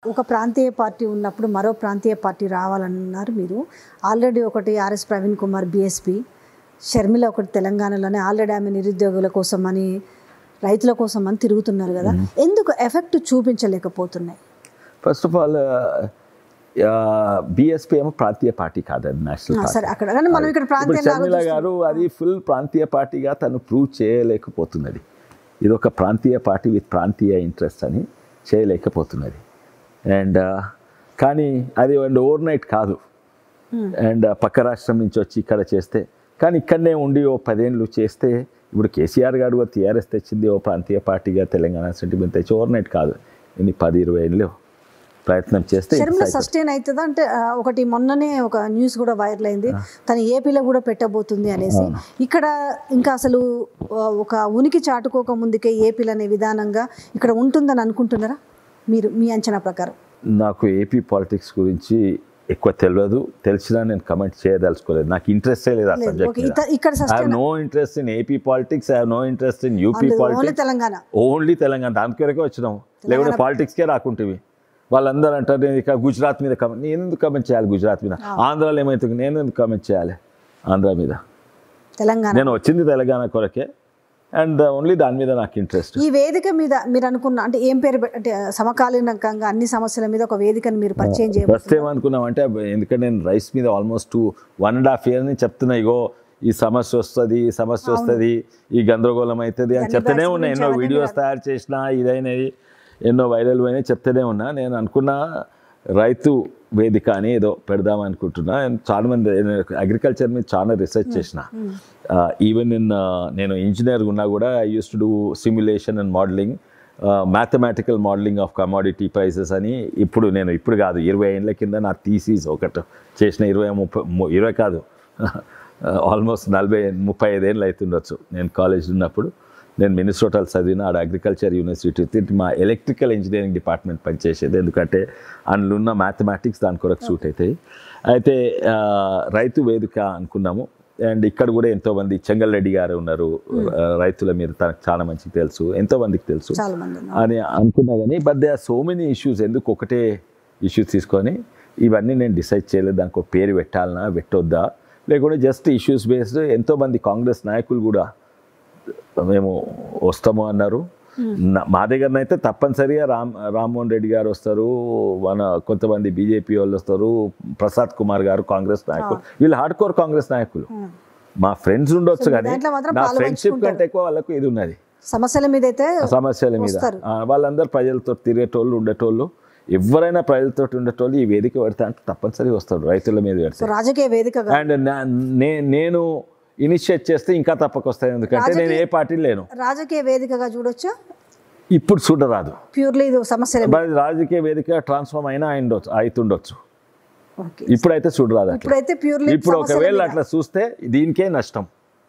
ఒక ప్రాంతీయ పార్టీ ఉన్నప్పుడు మరో ప్రాంతీయ పార్టీ రావాలన్నారు మీరు ఆల్రెడీ ఒకటి ఆర్ఎస్ ప్రవీణ్ కుమార్ బీఎస్పీ షర్మిల ఒకటి తెలంగాణలోనే ఆల్రెడీ ఆమె నిరుద్యోగుల కోసం అని రైతుల కోసం అని తిరుగుతున్నారు కదా ఎందుకు ఎఫెక్ట్ చూపించలేకపోతున్నాయి ఫస్ట్ ఆఫ్ ఆల్ బిఎస్పీ ఏమో ప్రాంతీయ పార్టీ కాదండి నేషనల్ ఆ, పార్టీ సరే అక్కడ కానీ మనం ఇక్కడ ఇప్పుడు ప్రాంతీయ షర్మిల గారు అది ఫుల్ ప్రాంతీయ పార్టీగా తను ప్రూవ్ చేయలేకపోతున్నది ఇది ఒక ప్రాంతీయ పార్టీ విత్ ప్రాంతీయ ఇంట్రెస్ట్ అని చేయలేకపోతున్నది అండ్ కానీ అది అండ్ ఓవర్ నైట్ కాదు అండ్ పక్క రాష్ట్రం నుంచి వచ్చి ఇక్కడ చేస్తే కానీ ఇక్కడనే ఉండి ఓ పదేళ్ళు చేస్తే ఇప్పుడు కేసీఆర్ గారు కూడా టీఆర్ఎస్ తెచ్చింది ఓ ప్రాంతీయ పార్టీగా తెలంగాణ సెంటిమెంట్ తెచ్చి ఓవర్ నైట్ కాదు ఎన్ని పది ఇరవై ఏళ్ళు ప్రయత్నం చేస్తే ఇది షర్మిల సైకిల్. సస్టైన్ అవుతుందా అంటే ఆ, ఒకటి మొన్ననే ఒక న్యూస్ కూడా వైరల్ అయింది తను ఏపీలో కూడా పెట్టబోతుంది అనేసి ఇక్కడ ఇంకా అసలు ఆ, ఒక ఉనికి చాటుకోక ముందుకే ఏపీలు అనే విధానంగా ఇక్కడ ఉంటుందని అనుకుంటున్నారా మీరు మీ అంచనా ప్రకారం నాకు ఏపీ పాలిటిక్స్ గురించి ఎక్కువ తెలియదు తెలిసినా నేను కమెంట్ చేయదలుచుకోలేదు నాకు ఇంట్రెస్టే లేదు ఆ లేదు సబ్జెక్ట్ ఓకే ఇత- ఇక్కడ I have sustain no interest in AP politics I have no interest in UP only politics Telangana only Telangana దానికి వరకే వచ్చినాం లేకుంటే పాలిటిక్స్కే రాకుంటేవి వాళ్ళందరూ అంటారు నేను ఇక గుజరాత్ మీద కమెంట్ నేను ఎందుకు కమెంట్ చేయాలి గుజరాత్ మీద ఆంధ్రాలో ఏమవుతుంది నేను ఎందుకు కమెంట్ చేయాలి ఆంధ్ర మీద తెలంగాణ నేను వచ్చింది తెలంగాణ కొరకే అండ్ ఓన్లీ దాని మీద నాకు ఇంట్రెస్ట్ ఈ వేదిక మీద మీరు అనుకున్న అంటే ఏం పేరు పె- అంటే సమకాలీనంగా అన్ని సమస్యల మీద ఒక వేదికను మీరు పరిచయం ఫస్ట్ చేయబోతున్నారు ఏమనుకున్నాం అంటే ఎందుకంటే నేను రైస్ మీద almost two one and half year నుంచి చెప్తున్నా ఇగో ఈ సమస్య వస్తుంది ఈ సమస్య వస్తుంది ఈ గందరగోళం అవుతుంది అని చెప్తూనే ఉన్నా ఎన్నో వీడియోస్ తయారు చేసిన ఇదైనవి ఎన్నో వైరల్ అయినాయి చెప్తూనే ఉన్నా నేను అనుకున్న రైతు వేదిక అని ఏదో పెడదాం అనుకుంటున్నా And చాలా మంది అగ్రికల్చర్ మీద చాలా రీసెర్చ్ చేసిన ఈవెన్ ఇన్ నేను ఇంజనీర్ ఉన్నా కూడా I use to do simulation and modelling mathematical modelling of commodity prices అని ఇప్పుడు నేను ఇప్పుడు కాదు ఇరవై ఏళ్ళ కింద నా థీసీస్ ఒకటి చేసిన ఇరవై ముప్పై ము- ఇరవై కాదు ఆల్మోస్ట్ నలభై ముప్పై ఐదేళ్ళు అవుతుండొచ్చు నేను కాలేజ్ ఉన్నప్పుడు నేను మినిస్ట్రోటాలు చదివిన ఆడ అగ్రికల్చర్ యూనివర్సిటీ మా ఎలక్ట్రికల్ ఇంజనీరింగ్ డిపార్ట్మెంట్ పనిచేసేది ఎందుకంటే అందులో ఉన్న మ్యాథమెటిక్స్ దాని కొరకు సూట్ అవుతాయి అయితే ఆ, రైతు వేదిక అనుకున్నాము అండ్ ఇక్కడ కూడా ఎంతోమంది చెంగల్ రెడ్డి గారు ఉన్నారు ఆ, రైతుల మీద తనకు చాలా మంచిగా తెలుసు ఎంతోమందికి తెలుసు చాలా మంది ఉన్నారు. అని అనుకున్నా కానీ but they are so many issues ఎందుకు ఒకటే ఇష్యూస్ తీసుకొని ఇవన్నీ నేను డిసైడ్ చేయలేదు దానికి ఒక పేరు పెట్టాలనా పెట్టొద్దా లేకుంటే జస్ట్ ఇష్యూస్ బేస్డ్ ఎంతోమంది కాంగ్రెస్ నాయకులు కూడా మేము వస్తాము అన్నారు నా- మా దగ్గరనైతే తప్పనిసరిగా రామ్ రామ్మోహన్ రెడ్డి గారు వస్తారు మన కొంతమంది బీజేపీ వాళ్ళు వస్తారు ప్రసాద్ కుమార్ గారు కాంగ్రెస్ నాయకులు వీళ్ళు హార్డ్ కోర్ కాంగ్రెస్ నాయకులు మా ఫ్రెండ్స్ ఉండొచ్చు కానీ దాంట్లో మాత్రం నా పాలు ఫ్రెండ్షిప్ కంటే ఎక్కువ వాళ్ళకు ఇది ఉన్నది సమస్యల మీద అయితే సమస్యల మీద వస్తారు. ఆ, వాళ్ళందరూ ప్రజలతో తిరిగేటోళ్ళు ఉండేటోళ్ళు ఎవరైనా ప్రజలతో ఉండేటోళ్ళు ఈ వేదిక పెడతా అంటే తప్పనిసరిగా వస్తాడు రైతుల మీద సో పెడతారు రాజకీయ వేదికగా అండ్ నేను ఇనిషియేట్ చేస్తే ఇంకా తప్పకొస్తాయి ఎందుకంటే నేను ఏ పార్టీ లేను రాజకీయ వేదికగా చూడొచ్చా ఇప్పుడు చూడరాదు ప్యూర్లీ ఇది సమస్యల మీద. మరి రాజకీయ వేదిక ట్రాన్స్ఫార్మ్ అయినా అయిండొచ్చు అవుతుండొచ్చు ఓకే ఇప్పుడైతే చూడరాదు అట్లా ఇప్పుడైతే ప్యూర్లీ ఇప్పుడు ఒకవేళ అట్లా చూస్తే దీనికే నష్టం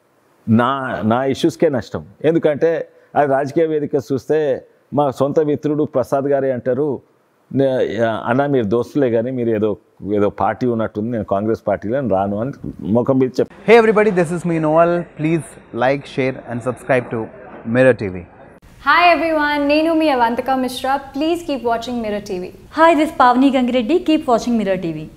నా నా ఇష్యూస్కే నష్టం ఎందుకంటే అది రాజకీయ వేదిక చూస్తే మా సొంత మిత్రుడు ప్రసాద్ గారే అంటారు "నే- అన్న మీరు దోస్తులే కానీ మీరు ఏదో ఏదో పార్టీ ఉన్నట్టుంది నేను కాంగ్రెస్ పార్టీలో నేను రాను అని ముఖం మీద చెప్ Hey everybody, this is me Noel. Please like, share, and subscribe to Mirror TV. Hi everyone, Nenu mi Avantika Mishra. Please keep watching Mirror TV. Hi, this is Pavni Gangireddy. Keep watching Mirror TV.